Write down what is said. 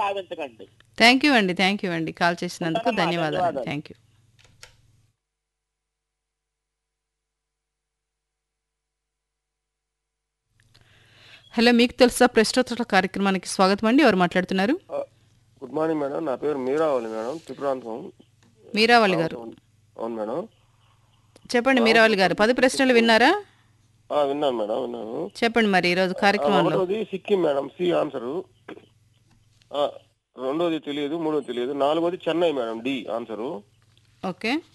భావించకండి thank you అండి thank you అండి call చేసినందుకు ఉంటానమ్మా, ధన్యవాదాలు ధన్యవాదాలు. థ్యాంక్ యూ హలో మీకు తెలుసా ప్రశ్నోత్తరాల కార్యక్రమానికి స్వాగతం అండి ఎవరు మాట్లాడుతున్నారు గుడ్ మార్నింగ్ మేడం నా పేరు మీరావళి మేడం త్రిపురాంతం మీరావళి గారు అవును మేడం చెప్పండి మీరావళి గారు పది ప్రశ్నలు విన్నారా ఆ, విన్నాను మేడం విన్నాను చెప్పండి మరి ఈరోజు కార్యక్రమంలో ఒకటోది సిక్కిం మేడం సి ఆన్సరు ఆ, రెండోది తెలియదు మూడోది తెలియదు నాలుగోది Chennai madam D answer okay